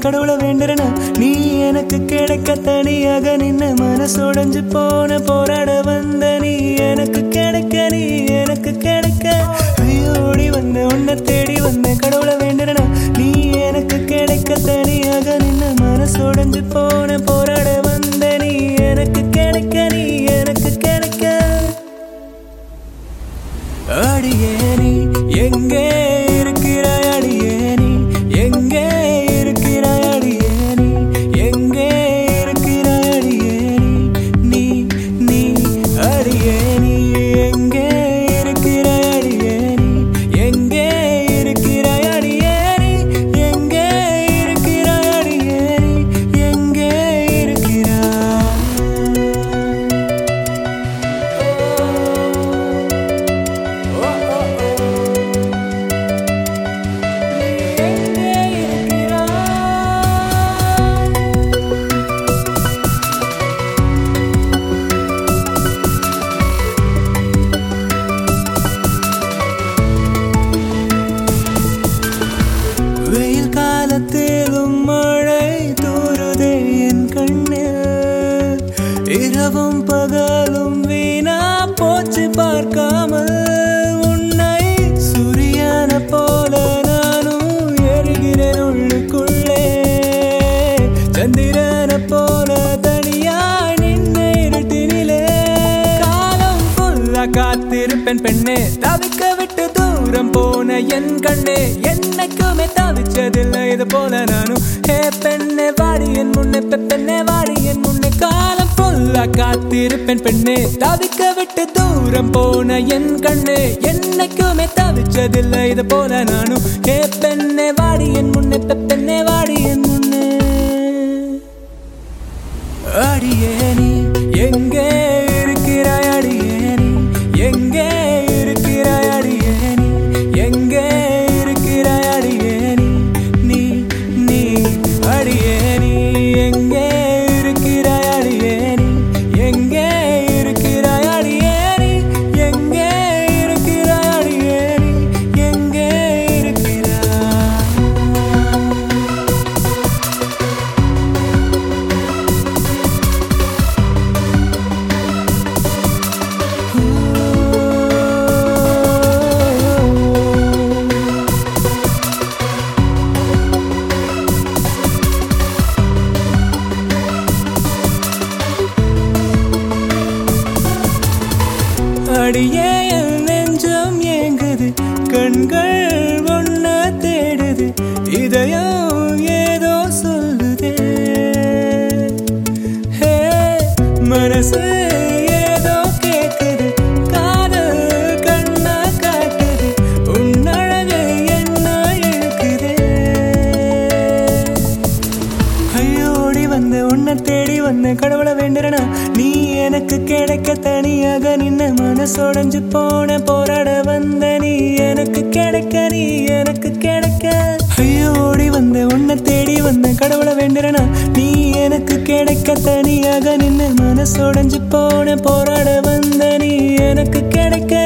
கடவுளை வேண்டுறனா நீ எனக்கு கிடைக்க தனியாக நின்ன மனசோடைஞ்சு போன போராட வந்த நீ எனக்கு கிடைக்க நீ எனக்கு கிடைக்க ஐயோடி வந்த உன்னை தேடி வந்த கடவுளை வேண்டுறனா நீ எனக்கு கிடைக்க தனியாக நின்ன மனசோடைஞ்சு போன போராட வந்த நீ எனக்கு கிடைக்க நீ எனக்கு கிடைக்க அடியேனி எங்கே இருக்கிறாய் அடியேனி எங்கே இருக்கிறாய் அடியேனி எங்கே இருக்கிறாய் அடியேனி நீ நீ அடியேனி எங்கே இருக்கிறாய் அடியேனி எங்கே இருக்கிறாய் அடியேனி எங்கே இருக்கிறாய் அடியேனி எங்கே வெயில் காலத்திலும் மழை தூருதே என் கண்ணில் இரவும் பகலும் வீணா போச்சு பார்க்காமல் உன்னை சூரியன போல நானும் எரிகிறேன் உள்ளுக்குள்ளே சந்திரன போல தனியா நின்ன இருட்டினிலே காலம் ஃபுல்லா காத்திருப்பேன் பெண்ணே தவிக்க விட்டு தூரம் போன என் கண்ணே என்னைக்குமே தவிச்சதில்லை இது போல நானும் ஹே பெண்ணே வாடி என் முன்னே பெ- பெண்ணே வாடி என் முன்னே காலம் ஃபுல்லா காத்திருப்பேன் பெண்ணே தவிக்க விட்டு தூரம் போன என் கண்ணே என்னைக்குமே தவிச்சதில்லை இது போல நானும் ஹே பெண்ணே வாடி என் முன்னே பெ- பெண்ணே வாடி என் முன்னே அடியேனி எங்கே இருக்கிறாய் அடியேனி எங்கே இருக்கிறாய் அடியேனி எங்கே இருக்கிறாய் அடியேனி நீ நீ அடியேனி எங்கே இருக்கிறாய் அடியேனி எங்கே இருக்கிறாய் அடியேனி எங்கே இருக்கிறாய் அடியேனி எங்கே இருக்கிறாய் அடியே என் நெஞ்சம் ஏங்குது கண்கள் ஒன்ன தேடுது இதயம் ஏதோ சொல்லுதே ஹே மனசு ஏதோ கேக்குது காதல் கண்ணா காட்டுது உன்னழகு என்ன இழுக்குதே ஐயோடி வந்த உன்னை தேடி வந்த கடவுளை வேண்டுறனா நீ எனக்கு கிடைக்க தனியாக நின்ன மனசோடைஞ்சு போன போராட வந்த நீ எனக்கு கிடைக்க நீ எனக்கு கிடைக்க ஐயோடி வந்த உன்னை தேடி வந்த கடவுளை வேண்டுறனா நீ எனக்கு கிடைக்க தனியாக நின்ன மனசோடைஞ்சு போன போராட வந்த நீ எனக்கு கிடைக்க